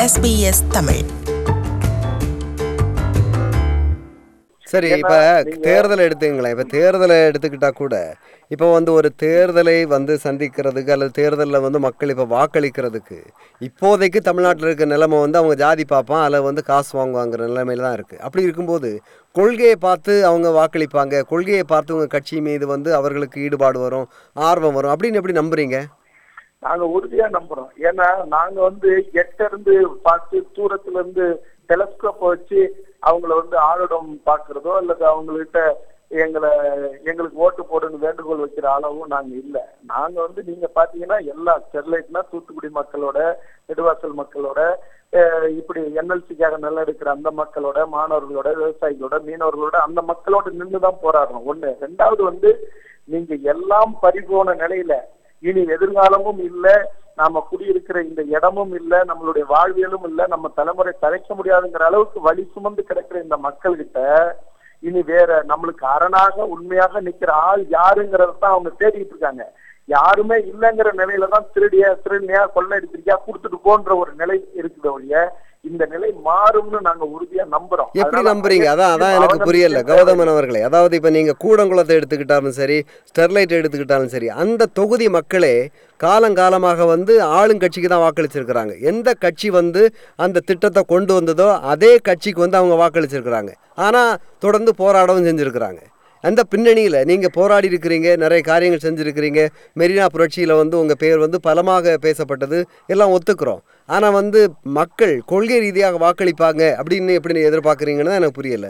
SBS Tamil சரி ஏன்னா, இப்ப நீங்க- தேர்தலை எடுத்துங்களேன் இப்ப தேர்தலை எடுத்துக்கிட்டா கூட இப்போ வந்து ஒரு தேர்தலை வந்து சந்திக்கிறதுக்கு அல்லது தேர்தலில் வந்து மக்கள் இப்போ வாக்களிக்கிறதுக்கு இப்போதைக்கு தமிழ்நாட்டில் இருக்க நிலைமை வந்து அவங்க ஜாதி பார்ப்பான் அதில் வந்து காசு வாங்குவாங்கிற நிலைமையில தான் இருக்குது அப்படி இருக்கும்போது கொள்கையை பார்த்து அவங்க வாக்களிப்பாங்க கொள்கையை பார்த்து உங்கள் கட்சி மீது வந்து அவர்களுக்கு ஈடுபாடு வரும் ஆர்வம் வரும் அப்படின்னு எப்படி நம்புறீங்க நாங்க உறுதியா நம்புறோம் ஏன்னா நாங்க வந்து எட்ட இருந்து பார்த்து தூரத்துல இருந்து டெலஸ்கோப் வச்சு அவங்கள வந்து ஆளுடம் பாக்குறதோ அல்லது அவங்ககிட்ட எங்களை எங்களுக்கு ஓட்டு போடுன்னு வேண்டுகோள் வைக்கிற அளவும் நாங்க இல்ல நாங்க வந்து நீங்க பாத்தீங்கன்னா எல்லா ஸ்டெர்லைட்னா தூத்துக்குடி மக்களோட நெடுவாசல் மக்களோட அஹ், இப்படி என்எல்சிக்காக நல்லெடுக்கிற அந்த மக்களோட மாணவர்களோட விவசாயிகளோட மீனவர்களோட அந்த மக்களோட நின்றுதான் போராடுறோம் ஒண்ணு ரெண்டாவது வந்து நீங்க எல்லாம் பறிபோன நிலையில இனி எதிர்காலமும் இல்ல நாம குடியிருக்கிற இந்த இடமும் இல்ல நம்மளுடைய வாழ்வியலும் இல்ல நம்ம தலைமுறை தலைக்க முடியாதுங்கிற அளவுக்கு வலி சுமந்து கிடக்கிற இந்த மக்கள்கிட்ட இனி வேற நம்மளுக்கு அரணாக உண்மையாக நிக்கிற ஆள் யாருங்கிறத தான் அவங்க தேடிட்டு இருக்காங்க யாருமே இல்லைங்கிற நிலையில தான் திருடிய திருடியா கொள்ளடிச்சிருக்கியா கொடுத்துட்டு போன்ற ஒரு நிலை இருக்குது ஒழிய இந்த நிலை மாறும்னு நாங்க உறுதியா நம்புறோம் எப்படி அதனால நம்புறீங்க அதான் அதான் எனக்கு அவநம்பிக்கை புரியல தேவையில்லை. கௌதமன் அவர்களே அதாவது இப்போ நீங்கள் கூடங்குளத்தை எடுத்துக்கிட்டாலும் சரி ஸ்டெர்லைட் எடுத்துக்கிட்டாலும் சரி அந்த தொகுதி மக்களே காலங்காலமாக வந்து ஆளுங்கட்சிக்கு தான் வாக்களிச்சிருக்கிறாங்க எந்த கட்சி வந்து அந்த திட்டத்தை கொண்டு வந்ததோ அதே கட்சிக்கு வந்து அவங்க வாக்களிச்சிருக்கிறாங்க ஆனால் தொடர்ந்து போராடவும் செஞ்சுருக்கிறாங்க அந்த பின்னணியில் நீங்கள் போராடி இருக்கிறீங்க நிறைய காரியங்கள் செஞ்சுருக்கிறீங்க மெரினா புரட்சியில் வந்து உங்கள் பேர் வந்து பலமாக பேசப்பட்டது எல்லாம் ஒத்துக்கிறோம் ஆனால் வந்து மக்கள் கொள்கை ரீதியாக வாக்களிப்பாங்க அப்படின்னு எப்படி எதிர்பார்க்குறீங்கன்னு தான் எனக்கு புரியலை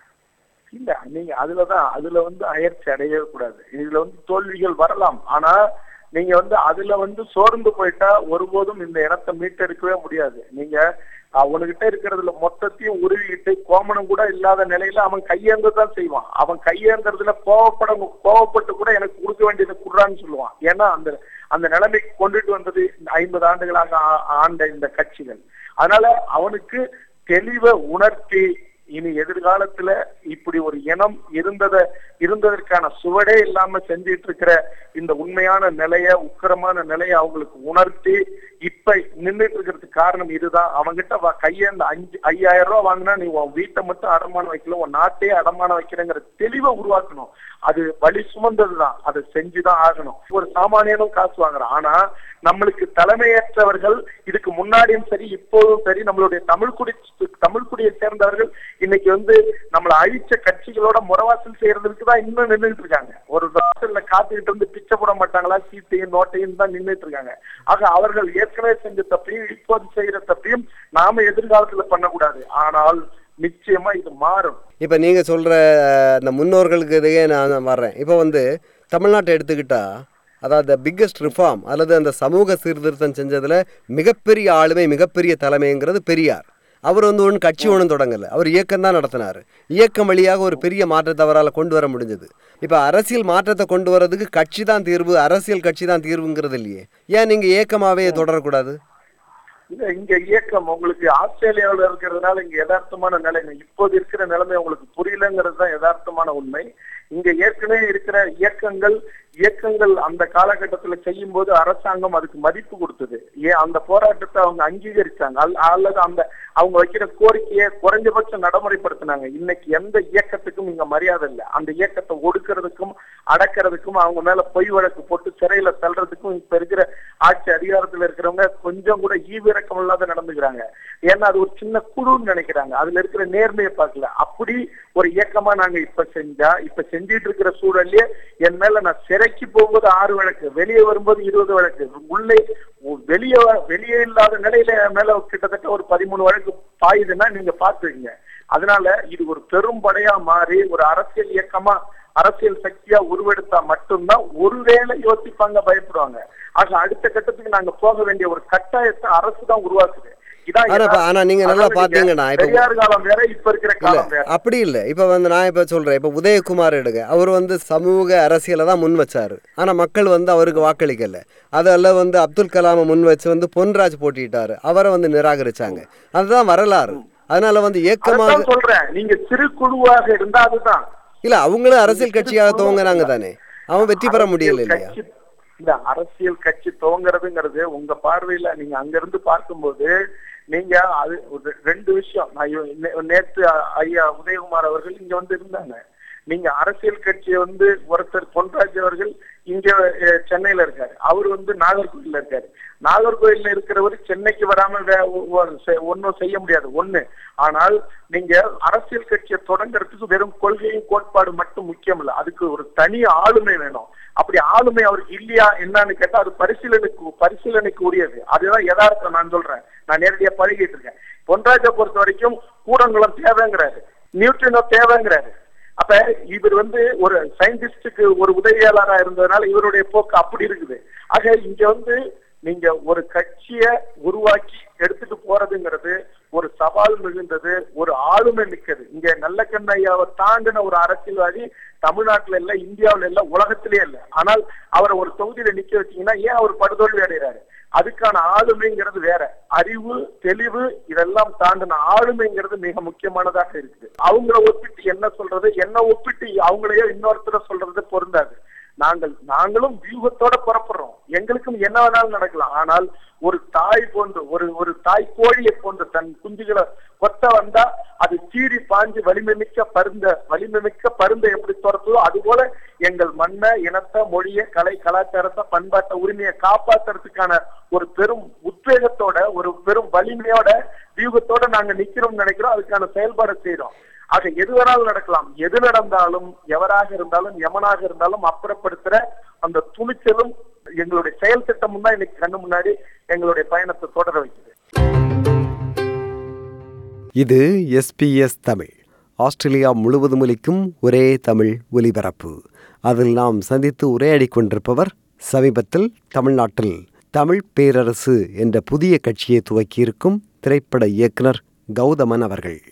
இல்ல நீங்க அதுலதான் அதுல வந்து அயற்சி அடையவே கூடாது இதுல வந்து தோல்விகள் வரலாம் ஆனா நீங்க வந்து அதுல வந்து சோர்ந்து போயிட்டா ஒருபோதும் இந்த இடத்தை மீட்டெடுக்கவே முடியாது நீங்க அவனுகிட்ட இருக்கிறதுல மொத்தத்தையும் உருவிக்கிட்டு கோமணம் கூட இல்லாத நிலையில அவன் கையேந்து தான் செய்வான் அவன் கையேந்துறதுல கோவப்பட கோவப்பட்டு கூட எனக்கு கொடுக்க வேண்டியதை குடுறான்னு சொல்லுவான் ஏன்னா அந்த அந்த நிலைமைக்கு கொண்டுட்டு வந்தது இந்த ஐம்பது ஆண்டுகளாக ஆ- ஆண்ட இந்த கட்சிகள் அதனால அவனுக்கு தெளிவை உணர்த்தி இனி எதிர்காலத்துல இப்படி ஒரு இனம் இருந்தத இருந்ததற்கான சுவடே இல்லாம செஞ்சிட்டு இருக்கிற இந்த உண்மையான நிலைய உக்கிரமான நிலைய அவங்களுக்கு உணர்த்தி இப்ப நின்றுட்டு இருக்கிறதுக்கு காரணம் இதுதான் அவங்கிட்ட வ- கையேந்த அஞ்சு ஐயாயிரம் ரூபாய் வாங்கினா நீ உன் வீட்டை மட்டும் அடமானம் வைக்கல உன் நாட்டையே அடமானம் வைக்கிறேங்கிற தெளிவை உருவாக்கணும் அது வழி சுமந்ததுதான் அதை செஞ்சுதான் ஆகணும் ஒரு சாமானியனும் காசு வாங்குறான் ஆனா நம்மளுக்கு தலைமையேற்றவர்கள் இதுக்கு முன்னாடியும் சரி இப்போதும் சரி நம்மளுடைய தமிழ் குடி தமிழ் குடியை சேர்ந்தவர்கள் இன்னைக்கு வந்து நம்மள அழிச்ச கட்சிகளோட முறவாசல் செய்யறதுக்கு தான் இன்னும் நின்றுட்டு இருக்காங்க ஒரு வாசல்ல காத்துக்கிட்டு இருந்து பிச்சை போட மாட்டாங்களா சீட்டையும் நோட்டையும் தான் நின்றுட்டு இருக்காங்க ஆக அவர்கள் ஏற்கனவே செஞ்ச தப்பையும் இப்போது செய்யற தப்பையும் நாம எதிர்காலத்துல பண்ணக்கூடாது ஆனால் நிச்சயமா இது மாறும் இப்போ நீங்கள் சொல்கிற அந்த முன்னோர்களுக்கு இதையே நான் வர்றேன் இப்போ வந்து தமிழ்நாட்டை எடுத்துக்கிட்டா அதாவது பிக்கஸ்ட் ரிஃபார்ம் அல்லது அந்த சமூக சீர்திருத்தம் செஞ்சதில் மிகப்பெரிய ஆளுமை மிகப்பெரிய தலைமைங்கிறது பெரியார் அவர் வந்து ஒன்றும் கட்சி ஒன்றும் தொடங்கலை அவர் இயக்கம் தான் நடத்தினார் இயக்கம் வழியாக ஒரு பெரிய மாற்றத்தை அவரால் கொண்டு வர முடிஞ்சது இப்போ அரசியல் மாற்றத்தை கொண்டு வரதுக்கு கட்சி தான் தீர்வு அரசியல் கட்சி தான் தீர்வுங்கிறது இல்லையே ஏன் நீங்கள் இயக்கமாகவே தொடரக்கூடாது இல்ல இங்க இயக்கம் உங்களுக்கு ஆஸ்திரேலியாவுல இருக்கிறதுனால இங்க யதார்த்தமான நிலைமை இப்போது இருக்கிற நிலைமை உங்களுக்கு புரியலங்கிறது தான் யதார்த்தமான உண்மை இங்க ஏற்கனவே இருக்கிற இயக்கங்கள் இயக்கங்கள் அந்த காலகட்டத்துல செய்யும் போது அரசாங்கம் அதுக்கு மதிப்பு கொடுத்தது ஏன் அந்த போராட்டத்தை அவங்க அங்கீகரிச்சாங்க அல்ல- அல்லது அந்த அவங்க வைக்கிற கோரிக்கையை குறைஞ்சபட்சம் நடைமுறைப்படுத்தினாங்க இன்னைக்கு எந்த இயக்கத்துக்கும் இங்க மரியாதை இல்லை அந்த இயக்கத்தை ஒடுக்கிறதுக்கும் அடக்கிறதுக்கும் அவங்க மேல பொய் வழக்கு போட்டு சிறையில தள்ளுறதுக்கும் இப்ப இருக்கிற ஆட்சி அதிகாரத்துல இருக்கிறவங்க கொஞ்சம் கூட ஈவிரக்கம் இல்லாத நடந்துக்கிறாங்க ஏன்னா அது ஒரு சின்ன குழுன்னு நினைக்கிறாங்க அதுல இருக்கிற நேர்மையை பார்க்கல அப்படி ஒரு இயக்கமா நாங்க இப்ப செஞ்சா இப்ப செஞ்சிட்டு இருக்கிற சூழல்லே என் மேல நான் சிறைக்கு போகும்போது ஆறு வழக்கு வெளியே வரும்போது இருபது வழக்கு உள்ளே வெளியே வெளியே இல்லாத நிலையில என் மேல கிட்டத்தட்ட ஒரு பதிமூணு வழக்கு பாயுதுன்னா நீங்க பாத்துக்கீங்க அதனால இது ஒரு பெரும் படையா மாறி ஒரு அரசியல் இயக்கமா அரசியல் சக்தியா உருவெடுத்தா மட்டும்தான் ஒருவேளை யோசிப்பாங்க பயப்படுவாங்க ஆக அடுத்த கட்டத்துக்கு நாங்க போக வேண்டிய ஒரு கட்டாயத்தை அரசு தான் உருவாக்குது இதான் ஆனா இப்ப- ஆனா நீங்க நல்லா அதாவது நீங்க பாத்தீங்கன்னா இப்ப- பெரியார் காலம் வேற இப்ப இருக்கிற இல்ல காலம் வேற அப்படி இல்லை இப்போ வந்து நான் இப்போ சொல்கிறேன் இப்போ உதயகுமார் எடுங்க அவர் வந்து சமூக அரசியலை தான் முன் வச்சார் ஆனால் மக்கள் வந்து அவருக்கு வாக்களிக்கல அதெல்லாம் வந்து அப்துல் கலாமை முன் வச்சு வந்து பொன்ராஜ் போட்டிட்டாரு அவரை வந்து நிராகரிச்சாங்க அதுதான் வரலாறு அதனால வந்து ஏக்கமாக அதான் சொல்றேன் நீங்க சிறு குழுவாக இருந்தா அதுதான் இல்லை அவங்களும் அரசியல் கட்சியாக துவங்குறாங்க தானே அவன் வெற்றி பெற முடியல அரசியல் இல்லையா கட்சி- இந்த அரசியல் கட்சி துவங்குறதுங்கிறது உங்க பார்வையில நீங்க அங்க இருந்து பார்க்கும்போது நீங்க அது ஒரு ரெண்டு விஷயம் நான் இவ- நே- நேத்து ஐயா உதயகுமார் அவர்கள் இங்க வந்து இருந்தாங்க நீங்க அரசியல் கட்சியை வந்து ஒருத்தர் பொன்ராஜ் அவர்கள் இங்க அஹ், சென்னையில இருக்காரு அவர் வந்து நாகர்கோயில்ல இருக்காரு நாகர்கோயில்ல இருக்கிறவர் சென்னைக்கு வராம வே- ஒ- ஒ- செ- ஒண்ணும் செய்ய முடியாது ஒண்ணு ஆனால் நீங்க அரசியல் கட்சியை தொடங்குறதுக்கு வெறும் கொள்கையும் கோட்பாடு மட்டும் முக்கியம் இல்ல அதுக்கு ஒரு தனி ஆளுமை வேணும் அப்படி ஆளுமை அவருக்கு இல்லையா என்னன்னு கேட்டா அது பரிசீலனைக்கு பரிசீலனைக்கு உரியது அதுதான் யதார்த்தம் நான் சொல்றேன் நான் நேரடியா பழகிட்டு இருக்கேன் பொன்ராஜை பொறுத்த வரைக்கும் கூடங்குளம் தேவைங்கிறாரு நியூட்ரினோ தேவைங்கிறாரு அப்ப இவர் வந்து ஒரு சயின்டிஸ்டுக்கு ஒரு உதவியாளரா இருந்ததுனால இவருடைய போக்கு அப்படி இருக்குது ஆக இங்க வந்து நீங்க ஒரு கட்சியை உருவாக்கி எடுத்துட்டு போறதுங்கிறது ஒரு சவால் மிகுந்தது ஒரு ஆளுமை மிக்கது இங்க நல்ல கண்ணையாவை தாண்டின ஒரு அரசியல்வாதி தமிழ்நாட்டுல இல்ல இந்தியாவுல இல்ல உலகத்திலே இல்ல ஆனால் அவரை ஒரு தொகுதியில நிக்க வச்சீங்கன்னா ஏன் அவர் படுதோல்வி அடைகிறாரு அதுக்கான ஆளுமைங்கிறது வேற அறிவு தெளிவு இதெல்லாம் தாண்டின ஆளுமைங்கிறது மிக முக்கியமானதாக இருக்குது அவங்கள ஒப்பிட்டு என்ன சொல்றது என்ன ஒப்பிட்டு அவங்களையோ இன்னொருத்தர சொல்றது பொருந்தாது நாங்கள் நாங்களும் வியூகத்தோட புறப்படுறோம் எங்களுக்கும் என்ன வேணாலும் நடக்கலாம் ஆனால் ஒரு தாய் போன்று ஒரு ஒரு தாய் கோழியை போன்று தன் குஞ்சுகளை கொத்த வந்தா அது சீறி பாஞ்சு வலிமை மிக்க பருந்த வலிமை மிக்க பருந்த எப்படி துரத்துதோ அது போல எங்கள் மண்ணை இனத்தை மொழியை கலை கலாச்சாரத்தை பண்பாட்டை உரிமையை காப்பாத்துறதுக்கான ஒரு பெரும் உத்வேகத்தோட ஒரு பெரும் வலிமையோட வியூகத்தோட நாங்க நிக்கிறோம்னு நினைக்கிறோம் அதுக்கான செயல்பாடு செய்யறோம் ஆக எது வேணாலும் நடக்கலாம் எது நடந்தாலும் எவராக இருந்தாலும் எமனாக இருந்தாலும் அப்புறப்படுத்துற அந்த துணிச்சலும் எங்களுடைய செயல் திட்டமும் தான் இன்னைக்கு கண்ணு முன்னாடி எங்களுடைய பயணத்தை தொடர வைக்குது இது எஸ்பிஎஸ் தமிழ் ஆஸ்திரேலியா முழுவதும் ஒலிக்கும் ஒரே தமிழ் ஒலிபரப்பு அதில் நாம் சந்தித்து உரையாடிக் கொண்டிருப்பவர் சமீபத்தில் தமிழ்நாட்டில் தமிழ் பேரரசு என்ற புதிய கட்சியை துவக்கியிருக்கும் திரைப்பட இயக்குனர் கௌதமன் அவர்கள்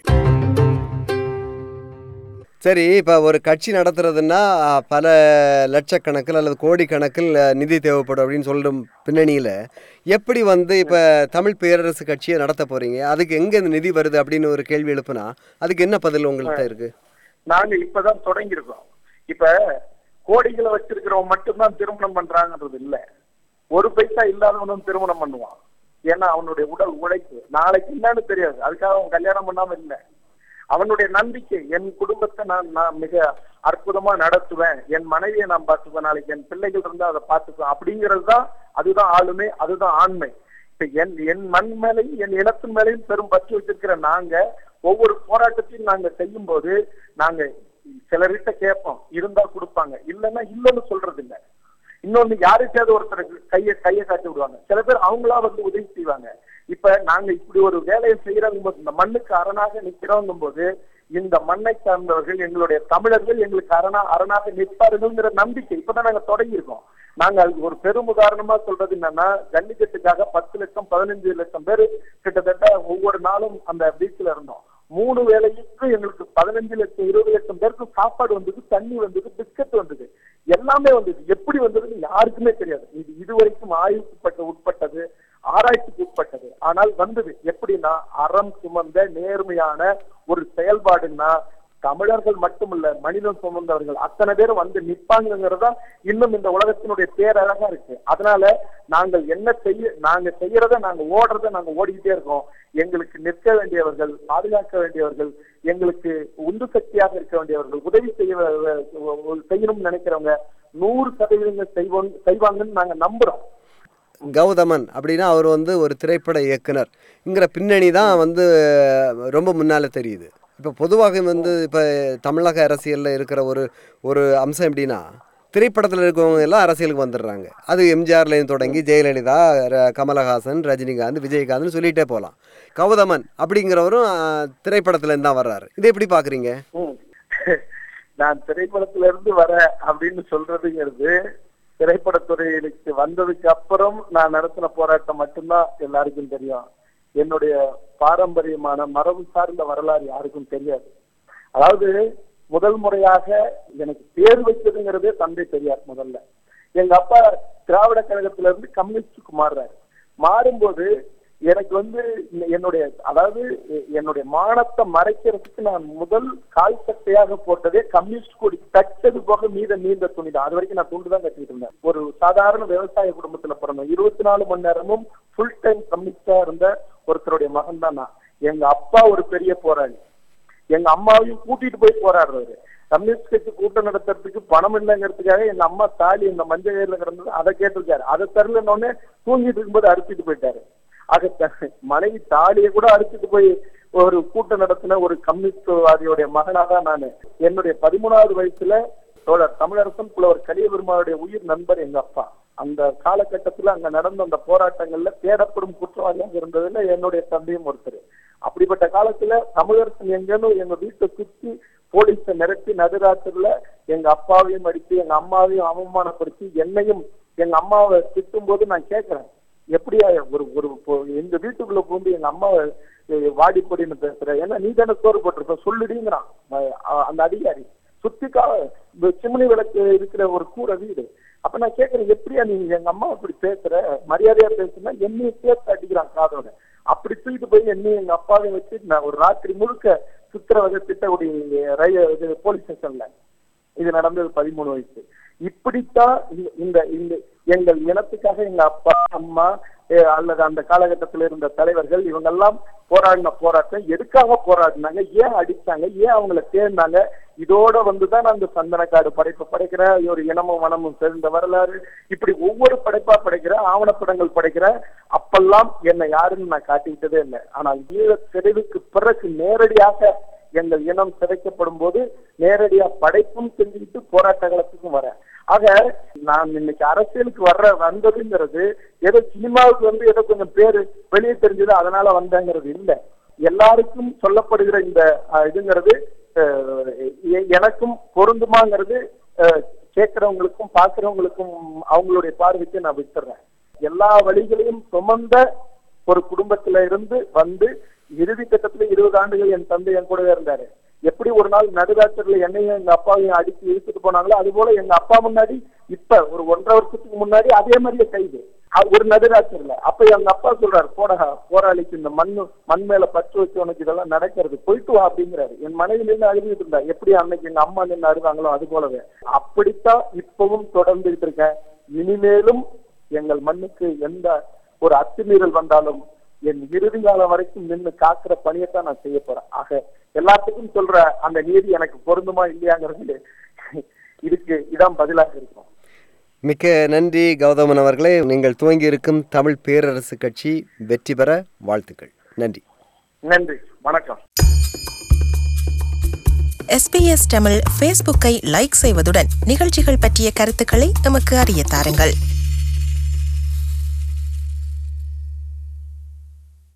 சரி இப்போ ஒரு கட்சி நடத்துறதுன்னா பல லட்சக்கணக்கில் அல்லது கோடிக்கணக்கில் நிதி தேவைப்படும் அப்படின்னு சொல்லும் பின்னணியில் எப்படி வந்து இப்போ தமிழ் பேரரசு கட்சியை நடத்த போறீங்க அதுக்கு எங்கே இந்த நிதி வருது அப்படின்னு ஒரு கேள்வி எழுப்புனா அதுக்கு என்ன பதில் உங்கள்கிட்ட இருக்கு நாங்க இப்பதான் தொடங்கியிருக்கோம் இப்ப கோடிகளை வச்சிருக்கிறவன் மட்டும்தான் திருமணம் பண்றாங்கன்றது இல்ல ஒரு பைசா இல்லாதவனும் திருமணம் பண்ணுவான் ஏன்னா அவனுடைய உடல் உழைப்பு நாளைக்கு என்னன்னு தெரியாது அதுக்காக அவன் கல்யாணம் பண்ணாம இல்லை அவனுடைய நம்பிக்கை என் குடும்பத்தை நான் நான் மிக அற்புதமா நடத்துவேன் என் மனைவியை நான் பார்த்துப்பேன் நாளைக்கு என் பிள்ளைகள் இருந்தா அதை பார்த்துப்பேன் அப்படிங்கிறது தான் அதுதான் ஆளுமை அதுதான் ஆண்மை இப்ப என் என் மண் மேலையும் என் இனத்தின் மேலையும் பெரும் பற்றி வச்சிருக்கிற நாங்க ஒவ்வொரு போராட்டத்தையும் நாங்க செய்யும் போது நாங்க சிலர்கிட்ட கேட்போம் இருந்தா கொடுப்பாங்க இல்லைன்னா இல்லைன்னு சொல்றது இல்ல இன்னொன்னு யாருக்காவது ஒருத்தருக்கு கைய கைய காட்டி விடுவாங்க சில பேர் அவங்களா வந்து உதவி செய்வாங்க இப்ப நாங்க இப்படி ஒரு வேலையை செய்யறோங்கும் போது இந்த மண்ணுக்கு அரணாக நிக்கிறோங்கும் போது இந்த மண்ணை சார்ந்தவர்கள் எங்களுடைய தமிழர்கள் எங்களுக்கு அரணா அரணாக நிற்பார்கள்ங்கிற நம்பிக்கை இப்பதான் நாங்க தொடங்கியிருக்கோம் நாங்க அதுக்கு ஒரு பெரும் உதாரணமா சொல்றது என்னன்னா ஜல்லிக்கட்டுக்காக பத்து லட்சம் பதினஞ்சு லட்சம் பேர் கிட்டத்தட்ட ஒவ்வொரு நாளும் அந்த பீச்ல இருந்தோம் மூணு வேலைக்கு எங்களுக்கு பதினஞ்சு லட்சம் இருபது லட்சம் பேருக்கு சாப்பாடு வந்தது தண்ணி வந்தது பிஸ்கட் வந்தது எல்லாமே வந்தது எப்படி வந்ததுன்னு யாருக்குமே தெரியாது இது இதுவரைக்கும் ஆய்வுக்குப்பட்ட உட்பட்டது ஆராய்ச்சிக்கு உட்பட்டது ஆனால் வந்தது எப்படின்னா அறம் சுமந்த நேர்மையான ஒரு செயல்பாடுன்னா தமிழர்கள் மட்டுமல்ல மனிதன் சுமந்தவர்கள் அத்தனை பேரும் வந்து நிப்பாங்கிறதா இன்னும் இந்த உலகத்தினுடைய பேரழகா இருக்கு அதனால நாங்கள் என்ன செய்ய நாங்க செய்யறத நாங்க ஓடுறத நாங்க ஓடிக்கிட்டே இருக்கோம் எங்களுக்கு நிற்க வேண்டியவர்கள் பாதுகாக்க வேண்டியவர்கள் எங்களுக்கு உந்து சக்தியாக இருக்க வேண்டியவர்கள் உதவி செய்ய செய்யணும்னு நினைக்கிறவங்க நூறு சதவீதம் செய்வோம் செய்வாங்கன்னு நாங்க நம்புறோம் கௌதமன் அப்படின்னா அவர் வந்து ஒரு திரைப்பட இயக்குனர்ங்கிற பின்னணி தான் வந்து ரொம்ப முன்னால் தெரியுது இப்போ பொதுவாக வந்து இப்போ தமிழக அரசியலில் இருக்கிற ஒரு ஒரு அம்சம் எப்படின்னா திரைப்படத்தில் இருக்கவங்க எல்லாம் அரசியலுக்கு வந்துடுறாங்க அது எம்ஜிஆர்லேருந்து தொடங்கி ஜெயலலிதா ர- கமலஹாசன் ரஜினிகாந்த் விஜயகாந்த்னு சொல்லிகிட்டே போகலாம் கௌதமன் அப்படிங்கிறவரும் திரைப்படத்துலேருந்து தான் வர்றாரு இதை எப்படி பார்க்குறீங்க ம். நான் திரைப்படத்துல இருந்து வரேன் அப்படின்னு சொல்றதுங்கிறது திரைப்படத்துறையிலுக்கு வந்ததுக்கு அப்புறம் நான் நடத்தின போராட்டம் மட்டும்தான் எல்லாருக்கும் தெரியும் என்னுடைய பாரம்பரியமான மரபு சார்ந்த வரலாறு யாருக்கும் தெரியாது அதாவது முதல் முறையாக எனக்கு பேர் வைக்கிறதுங்கிறதே தந்தை பெரியார் முதல்ல எங்க அப்பா திராவிட கழகத்துல இருந்து கம்யூனிஸ்டுக்கு மாறுறாரு மாறும்போது எனக்கு வந்து இந்த- என்னுடைய அதாவது எ- என்னுடைய மானத்தை மறைக்கிறதுக்கு நான் முதல் கால் சட்டையாக போட்டதே கம்யூனிஸ்ட் கொடி தட்டது போக மீத நீண்ட துணி தான் அது வரைக்கும் நான் துண்டு தான் கட்டிட்டு இருந்தேன் ஒரு சாதாரண விவசாய குடும்பத்துல பிறந்தேன் இருபத்தி நாலு மணி நேரமும் ஃபுல் டைம் கம்யூனிஸ்டா இருந்த ஒருத்தருடைய மகன் தான் நான் எங்க அப்பா ஒரு பெரிய போராளி எங்க அம்மாவையும் கூட்டிட்டு போய் போராடுறாரு கம்யூனிஸ்ட் கட்சி கூட்டம் நடத்துறதுக்கு பணம் இல்லைங்கிறதுக்காக எங்க அம்மா தாலி இந்த மஞ்சள் கயிறுல கிடந்தது அதை கேட்டிருக்காரு அதை தரலன்னு தூங்கிட்டு இருக்கும்போது அறுத்திட்டு போயிட்டாரு ஆக த- மனைவி தாலியை கூட அறுத்துட்டு போய் ஒரு கூட்டம் நடத்தின ஒரு கம்யூனிஸ்ட்வாதியுடைய மகனா தான் நானு என்னுடைய பதிமூணாவது வயசுல தோழர் தமிழரசன் புலவர் கலியபெருமாளுடைய உயிர் நண்பர் எங்க அப்பா அந்த காலகட்டத்துல அங்க நடந்த அந்த போராட்டங்கள்ல தேடப்படும் குற்றவாளியாக இருந்ததுல என்னுடைய தந்தையும் ஒருத்தர் அப்படிப்பட்ட காலத்துல தமிழரசன் எங்கன்னு எங்க வீட்டை சுத்தி போலீஸை நிரப்பி நடுராத்திரில எங்க அப்பாவையும் அடித்து எங்க அம்மாவையும் அவமானப்படுத்தி என்னையும் எங்க அம்மாவை திட்டும் போது நான் கேட்கிறேன் எப்படியா ஒரு ஒரு இப்போ எங்க வீட்டுக்குள்ள புகுந்து எங்க அம்மாவை அஹ், வாடி பொடின்னு பேசுற ஏன்னா நீ தானே சோறு போட்டிருப்ப சொல்லுடிங்கிறான் அஹ், அந்த அதிகாரி சுத்தி கா இந்த சிம்னி விளக்கு இருக்கிற ஒரு கூரை வீடு அப்ப நான் கேட்கிறேன் எப்படியா நீ எங்க அம்மா இப்படி பேசுற மரியாதையா பேசுனா என்னையும் சேர்த்து அடிக்கிறான் காதோட அப்படி தூக்கிட்டு போய் என்னையும் எங்க அப்பாவையும் வச்சு நான் ஒரு ராத்திரி முழுக்க சித்திரவதை திட்டக்கூடிய ரயில் இது போலீஸ் ஸ்டேஷன்ல இது நடந்தது பதிமூணு வயசு இப்படித்தான் இந்த- இந்த இந்த எங்கள் இனத்துக்காக எங்க அப்பா அம்மா அஹ், அல்லது அந்த காலகட்டத்தில் இருந்த தலைவர்கள் இவங்கெல்லாம் போராடின போராட்டம் எதுக்காக போராடினாங்க ஏன் அடிச்சாங்க ஏன் அவங்கள தேர்ந்தாங்க இதோட வந்துதான் நான் அந்த சந்தனக்காடு படைப்பு படைக்கிறேன் ஒரு இனமும் வனமும் சேர்ந்த வரலாறு இப்படி ஒவ்வொரு படைப்பா படைக்கிறேன் ஆவணப்படங்கள் படைக்கிறேன் அப்பெல்லாம் என்னை யாருன்னு நான் காட்டிக்கிட்டதே இல்லை ஆனால் ஈழ சிதைவுக்கு பிறகு நேரடியாக எங்கள் இனம் சிதைக்கப்படும் போது நேரடியா படைப்பும் செஞ்சுக்கிட்டு போராட்ட களத்துக்கும் வரேன் ஆக நான் இன்னைக்கு அரசியலுக்கு வர்ற வந்ததுங்கிறது ஏதோ சினிமாவுக்கு வந்து ஏதோ கொஞ்சம் பேரு வெளியே தெரிஞ்சது அதனால வந்தேங்கிறது இல்ல எல்லாருக்கும் சொல்லப்படுகிற இந்த அஹ், இதுங்கிறது அஹ், எ- எனக்கும் பொருந்துமாங்கிறது அஹ், கேட்கிறவங்களுக்கும் பார்க்கிறவங்களுக்கும் அவங்களுடைய பார்வைக்கு நான் விட்டுறேன் எல்லா வழிகளையும் சுமந்த ஒரு குடும்பத்துல இருந்து வந்து இறுதி கட்டத்துல இருபது ஆண்டுகள் என் தந்தை என் கூடவே இருந்தாரு எப்படி ஒரு நாள் நடுராத்திரில என்னையும் எங்க அப்பாவையும் அடிச்சு இழுத்துட்டு போனாங்களோ அது போல எங்க அப்பா முன்னாடி இப்ப ஒரு ஒன்றரை வருஷத்துக்கு முன்னாடி அதே மாதிரியே கைது அது ஒரு நடுராத்திரில அப்ப எங்க அப்பா சொல்றாரு போடா போராளிக்கு இந்த மண்ணு மண் மேல பற்று வச்சு உனக்கு இதெல்லாம் நடக்கிறது போயிட்டு வா அப்படிங்கிறாரு என் மனைவி நின்று அழுதுட்டு இருந்தா எப்படி அன்னைக்கு எங்க அம்மா நின்று அழுதாங்களோ அது போலவே அப்படித்தான் இப்பவும் தொடர்ந்துகிட்டு இருக்கேன் இனிமேலும் எங்கள் மண்ணுக்கு எந்த ஒரு அத்துமீறல் வந்தாலும் என் இறுதி காலம் வரைக்கும் நின்று காக்கிற பணியைத்தான் நான் செய்ய போறேன் ஆக எல்லாத்துக்கும் சொல்ற அந்த நீதி எனக்கு பொருந்துமா இல்லையாங்கிறது இதுக்கு இதான் பதிலாக இருக்கும் மிக்க நன்றி கௌதமன் அவர்களே நீங்கள் துவங்கி இருக்கும் தமிழ் பேரரசு கட்சி வெற்றி பெற வாழ்த்துக்கள் நன்றி நன்றி வணக்கம் எஸ்பிஎஸ் தமிழ் ஃபேஸ்புக்கை லைக் செய்வதுடன் நிகழ்ச்சிகள் பற்றிய கருத்துக்களை எமக்கு அறிய தாருங்கள்